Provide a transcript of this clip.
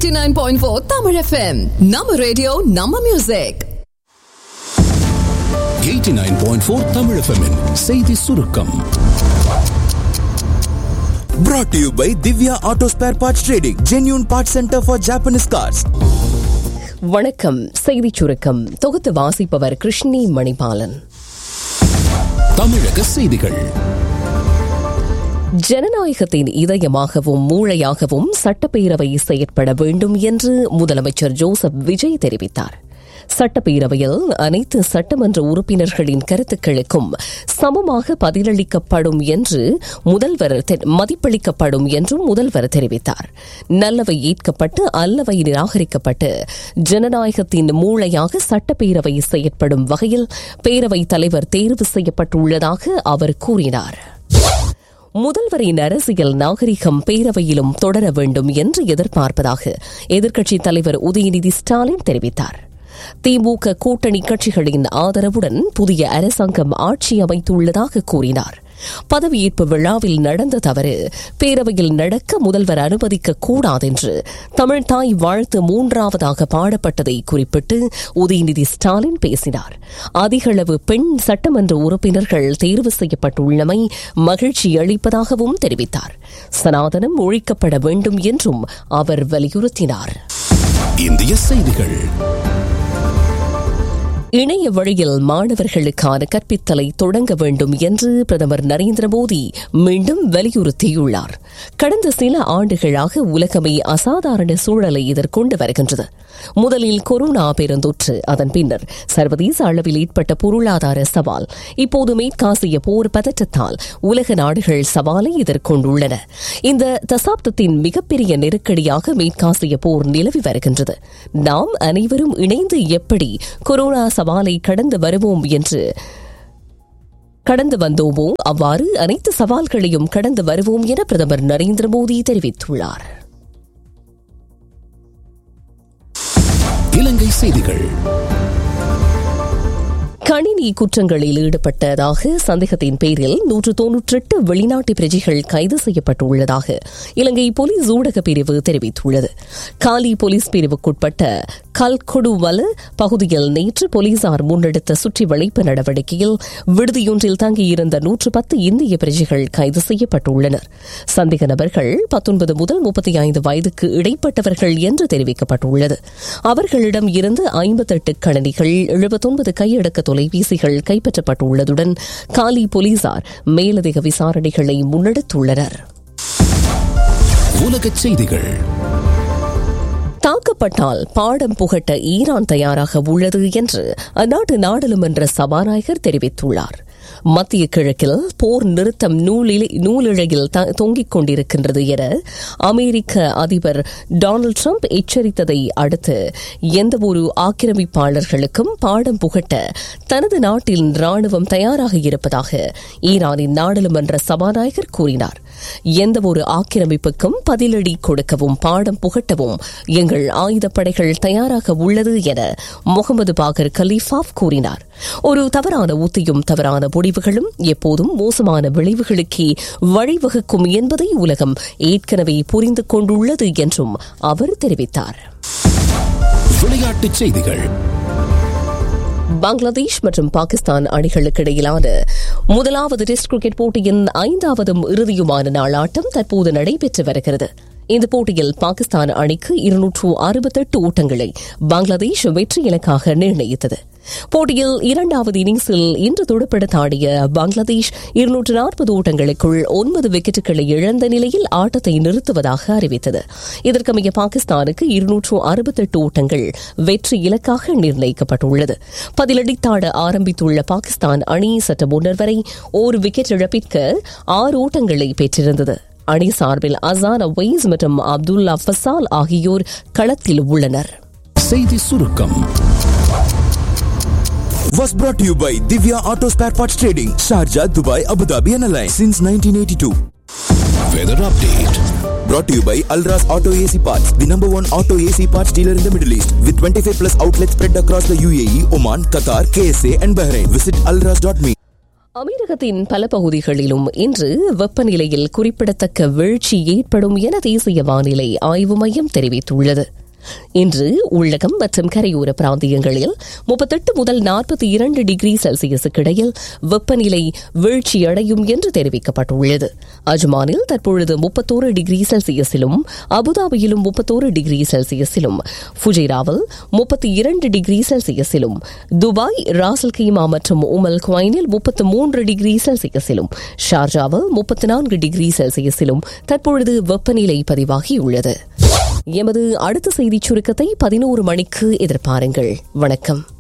89.4 Tamil FM. நம்ம radio நம்ம music 89.4 Tamil FM -இன் செய்தி சுருக்கம் Brought to you by Divya Auto Spare Parts Trading, genuine parts center for Japanese cars. வணக்கம் செய்திச் சுருக்கம் தொகுத்து வாசிப்பவர் கிருஷ்ணி மணிபாலன் தமிழக செய்திகள் ஜனநாயகத்தின் இதயமாகவும் மூளையாகவும் சட்டப்பேரவை செயற்பட வேண்டும் என்று முதலமைச்சர் ஜோசப் விஜய் தெரிவித்தார் சட்டப்பேரவையில் அனைத்து சட்டமன்ற உறுப்பினர்களின் கருத்துக்களுக்கும் சமமாக பதிலளிக்கப்படும் என்று முதல்வர் தெ- மதிப்பளிக்கப்படும் என்றும் முதல்வர் தெரிவித்தார் நல்லவை ஏற்கப்பட்டு அல்லவை நிராகரிக்கப்பட்டு ஜனநாயகத்தின் மூளையாக சட்டப்பேரவை செயற்படும் வகையில் பேரவைத் தலைவர் தேர்வு செய்யப்பட்டுள்ளதாக அவர் கூறினார் முதல்வரின் அரசியல் நாகரிகம் பேரவையிலும் தொடர வேண்டும் என்று எதிர்பார்ப்பதாக எதிர்க்கட்சித் தலைவர் உதயநிதி ஸ்டாலின் தெரிவித்தார் திமுக கூட்டணி கட்சிகளின் ஆதரவுடன் புதிய அரசாங்கம் ஆட்சி அமைத்துள்ளதாக கூறினார் பதவியேற்பு விழாவில் நடந்த தவறு பேரவையில் நடக்க முதல்வர் அனுமதிக்க கூடாதென்று தமிழ்தாய் வாழ்த்து மூன்றாவதாக பாடப்பட்டதை குறிப்பிட்டு உதயநிதி ஸ்டாலின் பேசினார் அதிகளவு பெண் சட்டமன்ற உறுப்பினர்கள் தேர்வு செய்யப்பட்டுள்ளமை மகிழ்ச்சி அளிப்பதாகவும் தெரிவித்தார் சனாதனம் ஒழிக்கப்பட வேண்டும் என்றும் அவர் வலியுறுத்தினார் இந்திய செய்திகள் இணைய வழியில் மாணவர்களுக்கான கற்பித்தலை தொடங்க வேண்டும் என்று பிரதமர் நரேந்திர மோடி மீண்டும் வலியுறுத்தியுள்ளார் கடந்த சில ஆண்டுகளாக உலகமே அசாதாரண சூழலை எதிர்கொண்டு வருகின்றது முதலில் கொரோனா பெருந்தொற்று அதன் பின்னர் சர்வதேச அளவில் ஏற்பட்ட பொருளாதார சவால் இப்போது மேற்காசிய போர் பதற்றத்தால் உலக நாடுகள் சவாலை எதிர்கொண்டுள்ளன இந்த தசாப்தத்தின் மிகப்பெரிய நெருக்கடியாக மேற்காசிய போர் நிலவி வருகின்றது நாம் அனைவரும் இணைந்து எப்படி கொரோனா சவாலை கடந்து வருவோம் என்று கடந்து வந்தோமோ அவ்வாறு அனைத்து சவால்களையும் கடந்து வருவோம் என பிரதமர் நரேந்திர மோடி தெரிவித்துள்ளார் இலங்கை செய்திகள் கணினி குற்றங்களில் ஈடுபட்டதாக சந்தேகத்தின் பேரில் நூற்று தொன்னூற்றெட்டு வெளிநாட்டு பிரஜைகள் கைது செய்யப்பட்டுள்ளதாக இலங்கை போலீஸ் ஊடக பிரிவு தெரிவித்துள்ளது காலி போலீஸ் பிரிவுக்குட்பட்ட கல்கொடுவல பகுதியில் நேற்று போலீசார் முன்னெடுத்த சுற்றி வளைப்பு நடவடிக்கையில் விடுதியொன்றில் தங்கியிருந்த நூற்று பத்து இந்திய பிரஜைகள் கைது செய்யப்பட்டுள்ளனர் சந்தேக நபர்கள் பத்தொன்பது முதல் முப்பத்தி ஐந்து வயதுக்கு இடைப்பட்டவர்கள் என்று தெரிவிக்கப்பட்டுள்ளது அவர்களிடம் இருந்து ஐம்பத்தெட்டு கணனிகள் எழுபத்தொன்பது கையடக்க தொலைபேசிகள் கைப்பற்றப்பட்டுள்ளதுடன் காலி போலீசார் மேலதிக விசாரணைகளை முன்னெடுத்துள்ளனர் உலகச் செய்திகள் தாக்கப்பட்டால் பாடம் புகட்ட ஈரான் தயாராக உள்ளது என்று அந்நாட்டு நாடாளுமன்ற சபாநாயகர் தெரிவித்துள்ளார் மத்திய கிழக்கில் போர் நிறுத்தம் நூலில் நூலிழையில் த- தொங்கிக் கொண்டிருக்கின்றது என அமெரிக்க அதிபர் டொனால்டு ட்ரம்ப் எச்சரித்ததை அடுத்து எந்தவொரு ஆக்கிரமிப்பாளர்களுக்கும் பாடம் புகட்ட தனது நாட்டின் ராணுவம் தயாராக இருப்பதாக ஈரானின் நாடாளுமன்ற சபாநாயகர் கூறினார் எந்தவொரு ஆக்கிரமிப்புக்கும் பதிலடி கொடுக்கவும் பாடம் புகட்டவும் எங்கள் ஆயுதப்படைகள் தயாராக உள்ளது என முகமது பாகர் கலீஃபாப் கூறினார் ஒரு தவறான உத்தியும் தவறான முடிவுகளும் எப்போதும் மோசமான விளைவுகளுக்கே வழிவகுக்கும் என்பதை உலகம் ஏற்கனவே புரிந்து கொண்டுள்ளது என்றும் அவர் தெரிவித்தார் விளையாட்டுச் செய்திகள் பங்களாதேஷ் மற்றும் பாகிஸ்தான் அணிகளுக்கு இடையிலான முதலாவது டெஸ்ட் கிரிக்கெட் போட்டியின் ஐந்தாவதும் இறுதியுமான நாள் ஆட்டம் தற்போது நடைபெற்று வருகிறது இந்த போட்டியில் பாகிஸ்தான் அணிக்கு இருநூற்று அறுபத்தெட்டு ஓட்டங்களை பங்களாதேஷ் வெற்றி இலக்காக நிர்ணயித்தது போட்டியில் இரண்டாவது இன்னிங்ஸில் இன்று துடுப்படுத்த ஆடிய பங்களாதேஷ் இருநூற்று நாற்பது ஓட்டங்களுக்குள் ஒன்பது விக்கெட்டுகளை இழந்த நிலையில் ஆட்டத்தை நிறுத்துவதாக அறிவித்தது இதற்கமைய பாகிஸ்தானுக்கு இருநூற்று அறுபத்தெட்டு ஓட்டங்கள் வெற்றி இலக்காக நிர்ணயிக்கப்பட்டுள்ளது பதிலடித்தாட ஆரம்பித்துள்ள பாகிஸ்தான் அணி சற்று முன்னர் வரை ஒரு விக்கெட் இழப்பிற்கு ஆறு ஓட்டங்களை பெற்றிருந்தது அணி சார்பில் அசான் அவைஸ் மற்றும் அப்துல்லா ஃபசால் ஆகியோர் களத்தில் உள்ளனர் செய்தி சுருக்கம் Was brought to you by Divya Auto Spare Parts Trading, Sharjah, Dubai, Abu Dhabi, and Alliance since 1982. Weather update Brought to you by Alras Auto AC Parts, the number one auto AC parts dealer in the Middle East, with 25 plus outlets spread across the UAE, Oman, Qatar, KSA, and Bahrain. Visit alras.me. அமீரகத்தின் பல பகுதிகளிலும் இன்று வெப்பநிலையில் குறிப்பிடத்தக்க வீழ்ச்சி ஏற்படும் என தேசிய வானிலை ஆய்வு மையம் தெரிவித்துள்ளது இன்று உள்ளகம் மற்றும் கரையோர பிராந்தியங்களில் முப்பத்தெட்டு முதல் நாற்பத்தி இரண்டு டிகிரி செல்சியஸுக்கு இடையில் வெப்பநிலை வீழ்ச்சியடையும் என்று தெரிவிக்கப்பட்டுள்ளது அஜ்மானில் தற்பொழுது முப்பத்தோரு டிகிரி செல்சியஸிலும் அபுதாபியிலும் முப்பத்தோரு டிகிரி செல்சியஸிலும் ஃபுஜைராவில் முப்பத்தி இரண்டு டிகிரி செல்சியஸிலும் துபாய் ராசல் கீமா மற்றும் உமல் குவைனில் முப்பத்து மூன்று டிகிரி செல்சியஸிலும் ஷார்ஜாவில் முப்பத்தி நான்கு டிகிரி செல்சியஸிலும் தற்பொழுது வெப்பநிலை பதிவாகியுள்ளது எமது அடுத்த செய்திச் சுருக்கத்தை பதினோரு மணிக்கு எதிர்பாருங்கள் வணக்கம்